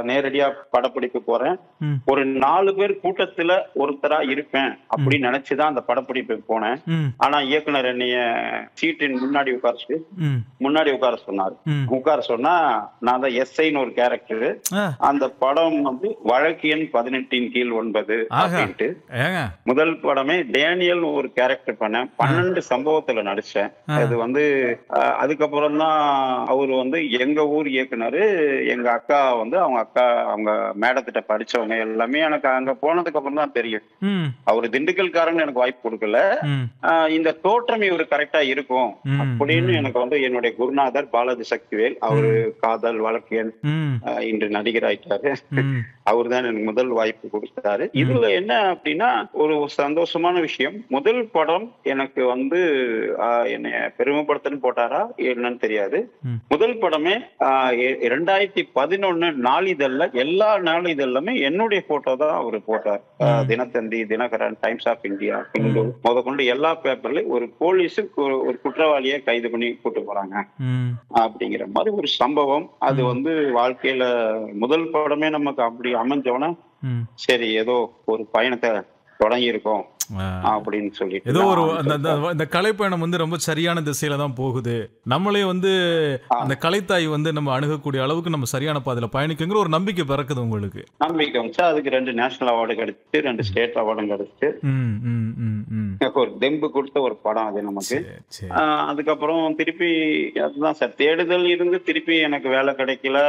நேரடியா படப்பிடிப்பு போறேன் ம். ஒரு நாலு பேர் கூட்டத்துல ஒருத்தரா இருப்பேன் அப்படின்னு நினைச்சுதான் அந்த படப்பிடிப்புக்கு போனேன் ம் ஆனா இயக்குனர் என்னைய சீட்டின் முன்னாடி உட்கார ம் முன்னாடி உட்கார சொன்னாரு ம் உட்கார சொன்னா நான் தான் எஸ்ஐன்னு ஒரு கேரக்டர் ஆ அந்த படம் வந்து வழக்கு எண் பதினெட்டின் கீழ் ஒன்பது ஆஹா. அப்படின்ட்டு ஏங்க முதல் படமே டேனியல் ஒரு கேரக்டர் பண்ணேன் பன்னெண்டு சம்பவத்துல நடிச்சேன் அது வந்து அஹ், அதுக்கப்புறம் தான் அவர் வந்து எங்க ஊர் இயக்குனர் எங்க அக்கா வந்து அவங்க அக்கா அவங்க மேடத்திட்ட படிச்சவங்க எல்லாமே எனக்கு அங்க போனதுக்கு அப்புறம் தான் தெரியும் ம் அவர் திண்டுக்கல்காரன்னு எனக்கு வாய்ப்பு கொடுக்கல ம் ஆஹ் இந்த தோற்றம் இவர் கரெக்டா இருக்கும் ம், அப்படின்னு எனக்கு வந்து என்னுடைய குருநாதர் பாலாஜி சக்திவேல் அவரு காதல் வழக்கியல் ம் ஆஹ் இன்று நடிகர் ஆயிட்டாரு ம் அவர் தான் எனக்கு முதல் வாய்ப்பு கொடுத்தாரு இதுல என்ன அப்படின்னா ஒரு சந்தோஷமான விஷயம் முதல் படம் எனக்கு வந்து ஆஹ் என்னைய பெருமைப்படுத்தன்னு போட்டாரா என்னன்னு தெரியாது ம். முதல் படமே ஆஹ் இ- இரண்டாயிரத்தி பதினொன்னு நாளிதழ்ல எல்லா நாளிதழ்லுமே என்னுடைய போட்டோ தான் அவர் போட்டார் ஆஹ் Dinathanthi Dinakaran Times of India Hindu முத கொண்டு எல்லா பேப்பர்லயும் ஒரு போலீஸ் ஒரு- ஒரு குற்றவாளியை கைது பண்ணி கூட்டு போறாங்க ம் அப்படிங்கிற மாதிரி ஒரு சம்பவம் அது வந்து வாழ்க்கையில முதல் படமே நமக்கு அப்படி அமைஞ்சோன்னா ம் சரி ஏதோ ஒரு பயணத்தை தொடங்கி இருக்கோம் ஆ. அப்படின்னு சொல்லிட்டு ஏதோ ஒரு நான் அந்த அந்த- இந்த கலைப்பயணம் வந்து ரொம்ப சரியான திசையில தான் போகுது நம்மளே வந்து அந்த கலைத்தாய் வந்து நம்ம அணுகக்கூடிய அளவுக்கு நம்ம சரியான பாதையில பயணிக்குங்கிற ஒரு நம்பிக்கை பிறக்குது உங்களுக்கு நம்பிக்கை வந்துச்சு அதுக்கு ரெண்டு நேஷனல் அவார்டு கிடைச்சு ரெண்டு ஸ்டேட் அவார்டும் கிடைச்சு ம் ம் ம் ம் ஒரு தெம்பு கொடுத்த ஒரு படம் அது நமக்கு சரி, சரி ஆஹ் அதுக்கப்புறம் திருப்பி அதுதான் சார் தேடுதல் இருந்து திருப்பி எனக்கு வேலை கிடைக்கல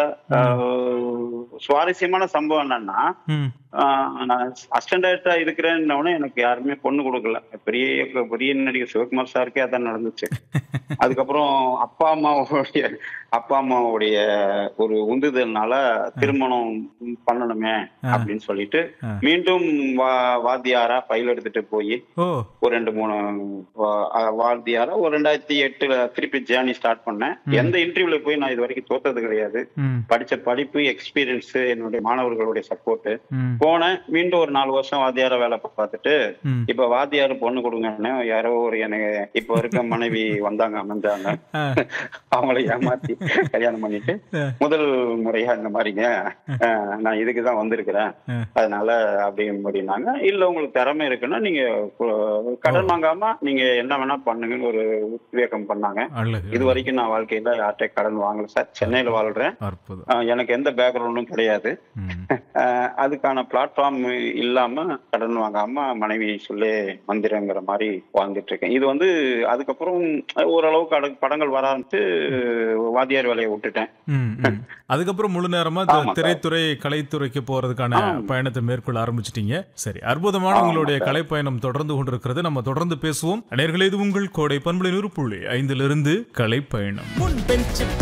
ஆஹ் சுவாரஸ்யமான சம்பவம் என்னன்னா ம் ஆஹ் நான் அசிஸ்டன்ட் டைரக்டரா இருக்கிறேன்னு எனக்கு யாருமே பொண்ணு கொடுக்கல பெரிய பெரிய நடிகர் சிவகுமார் சாருக்கே அதான் நடந்துச்சு அதுக்கப்புறம் அப்பா அம்மாவுடைய அப்பா அம்மாவுடைய ஒரு உந்துதல்னால திருமணம் பண்ணணுமே அப்படின்னு சொல்லிட்டு ஆ. மீண்டும் வா- வாத்தியாரா பயில் எடுத்துட்டு போய் ஓ ஒரு ரெண்டு மூணு வா- அஹ் வாத்தியாரா ஒரு ரெண்டாயிரத்தி எட்டுல திருப்பி ஜேர்னி ஸ்டார்ட் பண்ணேன் எந்த இன்டர்வியூல போய் நான் இது வரைக்கும் தோத்தது கிடையாது ம் படிச்ச படிப்பு எக்ஸ்பீரியன்ஸ் என்னுடைய மாணவர்களுடைய சப்போர்ட் ம் போனேன் மீண்டும் ஒரு நாலு வருஷம் வாத்தியார வேலை பார்த்துட்டு ம் இப்ப வாத்தியார் பொண்ணு கொடுங்கன்னு யாரோ ஒரு எனக்கு இப்ப இருக்க மனைவி வந்தாங்க அமைஞ்சாங்க ஆ. அவங்கள ஏமாத்தி கல்யாணம் பண்ணிட்டு ஆ. முதல் முறையா இந்த மாதிரிங்க அஹ், நான் இதுக்குதான் வந்திருக்கிறேன் ஆ. அதனால அப்படின்னாங்க இல்ல உங்களுக்கு திறமை இருக்குன்னா நீங்க கு- கடன் வாங்காம நீங்க என்ன வேணா பண்ணுங்கன்னு ஒரு உத்வேகம் பண்ணாங்க அழகு இது வரைக்கும் நான் வாழ்க்கையில யார்கிட்ட கடன் வாங்கல சார் சென்னையில வாழ்றேன் அற்புதம் அஹ், எனக்கு எந்த பேக்ரவுண்டும் கிடையாது ம் அஹ் அதுக்கான பிளாட்ஃபார்ம் இல்லாம கடன் வாங்காம மனைவி சொல்லி மந்திரங்கிற மாதிரி வாழ்ந்துட்டு இருக்கேன் இது வந்து அதுக்கப்புறம் ஓரளவுக்கு அட- படங்கள் வர ஆரம்பிச்சு வாத்தியார் வேலையை விட்டுட்டேன் ம், ம். அதுக்கப்புறம் முழு நேரமா தி- ஆமா சார். திரைத்துறை கலைத்துறைக்கு போறதுக்கான பயணத்தை மேற்கொள்ள ஆரம்பிச்சிட்டீங்க சரி அற்புதமான உங்களுடைய கலைப்பயணம் தொடர்ந்து கொண்டிருக்கிறது நம்ம தொடர்ந்து பேசுவோம் நேயர்களே இது உங்கள் கோடை பண்புலை நூறு புள்ளி ஐந்திலிருந்து கலைப்பயணம் முன் பெஞ்சு